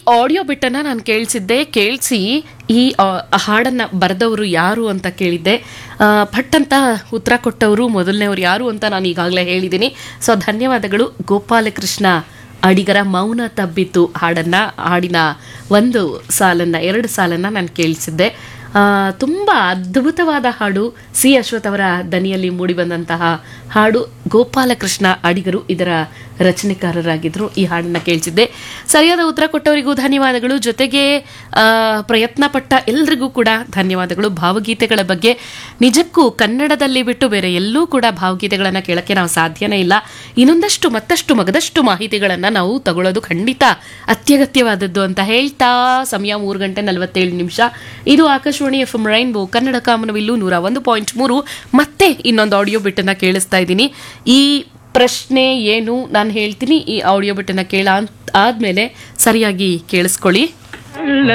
audio ಬಿಟ್ಟನ್ನ ನಾನು ಕೇಳಿಸಿದ್ದೆ ಕೇಳಿಸಿ ಈ ಆ, ಹಾಡನ್ನ ಬರೆದವರು ಯಾರು ಅಂತ ಕೇಳಿದ್ದೆ ಆ, ಭಟ್ ಅಂತ ಉತ್ತರ ಕೊಟ್ಟವರು ಮೊದಲನೇವ್ರು ಯಾರು ಅಂತ ನಾನು ಈಗಾಗಲೇ ಹೇಳಿದ್ದೀನಿ ಸೊ ಧನ್ಯವಾದಗಳು ಗೋಪಾಲಕೃಷ್ಣ ಅಡಿಗರ ಮೌನ ತಬ್ಬಿತು ಹಾಡನ್ನ ಹಾಡಿನ ಒಂದು ಸಾಲನ್ನ ಎರಡು ಸಾಲನ್ನ ನಾನು ಕೇಳಿಸಿದ್ದೆ ಆ, ತುಂಬ ಅದ್ಭುತವಾದ ಹಾಡು ಸಿ ಅಶ್ವಥ್ ಅವರ ದನಿಯಲ್ಲಿ ಮೂಡಿಬಂದಂತಹ ಹಾಡು ಗೋಪಾಲಕೃಷ್ಣ ಅಡಿಗರು ಇದರ ರಚನೆಕಾರರಾಗಿದ್ದರು ಈ ಹಾಡನ್ನ ಕೇಳಿಸಿದ್ದೆ ಸರಿಯಾದ ಉತ್ತರ ಕೊಟ್ಟವರಿಗೂ ಧನ್ಯವಾದಗಳು ಜೊತೆಗೆ ಆ, ಪ್ರಯತ್ನ ಪಟ್ಟ ಎಲ್ರಿಗೂ ಕೂಡ ಧನ್ಯವಾದಗಳು ಭಾವಗೀತೆಗಳ ಬಗ್ಗೆ ನಿಜಕ್ಕೂ ಕನ್ನಡದಲ್ಲಿ ಬಿಟ್ಟು ಬೇರೆ ಎಲ್ಲೂ ಕೂಡ ಭಾವಗೀತೆಗಳನ್ನು ಕೇಳಕ್ಕೆ ನಾವು ಸಾಧ್ಯನೇ ಇಲ್ಲ ಇನ್ನೊಂದಷ್ಟು ಮತ್ತಷ್ಟು ಮಗದಷ್ಟು ಮಾಹಿತಿಗಳನ್ನು ನಾವು ತಗೊಳ್ಳೋದು ಖಂಡಿತ ಅತ್ಯಗತ್ಯವಾದದ್ದು ಅಂತ ಹೇಳ್ತಾ ಸಮಯ ಮೂರು ಗಂಟೆ ನಲವತ್ತೇಳು ನಿಮಿಷ ಇದು Akashvani F M rainbow Kannada ಕಾಮನವಿಲ್ಲು ನೂರ ಒಂದು ಪಾಯಿಂಟ್ ಮೂರು ಮತ್ತೆ ಇನ್ನೊಂದು ಆಡಿಯೋ ಬಿಟ್ಟನ್ನ ಕೇಳಿಸ್ತಾ ಇದ್ದೀನಿ ಈ ಪ್ರಶ್ನೆ ಏನು ನಾನು ಹೇಳ್ತೀನಿ ಈ ಆಡಿಯೋ ಬಿಟ್ಟನ್ನ ಕೇಳ ಆದ್ಮೇಲೆ ಸರಿಯಾಗಿ ಕೇಳಿಸ್ಕೊಳ್ಳಿ